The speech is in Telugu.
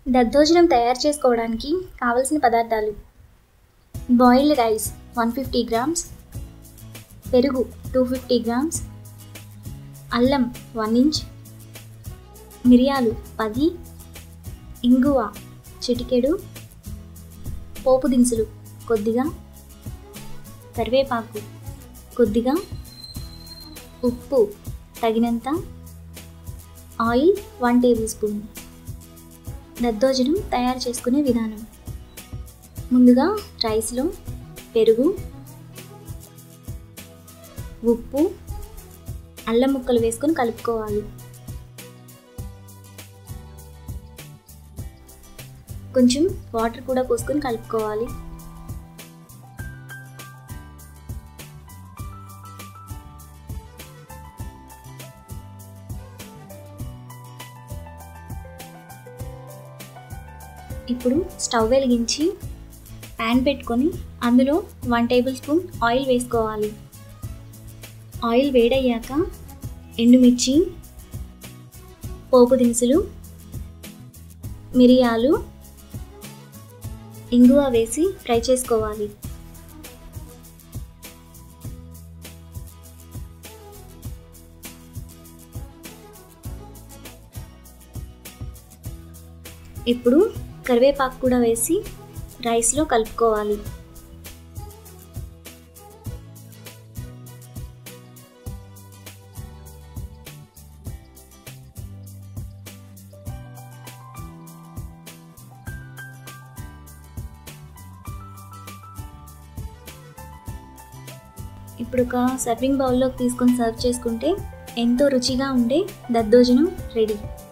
దద్దోజనం తయారు చేసుకోవడానికి కావలసిన పదార్థాలు boiled rice one fifty grams పెరుగు టూ ఫిఫ్టీ గ్రామ్స్ అల్లం వన్ ఇంచ్ మిరియాలు పది ఇంగువ చిటికెడు పోపు దినుసులు కొద్దిగా కరివేపాకు కొద్దిగా ఉప్పు తగినంత ఆయిల్ వన్ టేబుల్ స్పూన్ దద్దోజనం తయారు చేసుకునే విధానం ముందుగా రైస్లో పెరుగు ఉప్పు అల్లం ముక్కలు వేసుకొని కలుపుకోవాలి కొంచెం వాటర్ కూడా పోసుకొని కలుపుకోవాలి ఇప్పుడు స్టవ్ వెలిగించి ప్యాన్ పెట్టుకొని అందులో వన్ టేబుల్ స్పూన్ ఆయిల్ వేసుకోవాలి ఆయిల్ వేడయ్యాక ఎండుమిర్చి పోపు దినుసులు మిరియాలు ఇంగువ వేసి ఫ్రై చేసుకోవాలి ఇప్పుడు కరివేపాకు కూడా వేసి రైస్లో కలుపుకోవాలి ఇప్పుడు ఒక సర్వింగ్ బౌల్లోకి తీసుకొని సర్వ్ చేసుకుంటే ఎంతో రుచిగా ఉండే దద్దోజనం రెడీ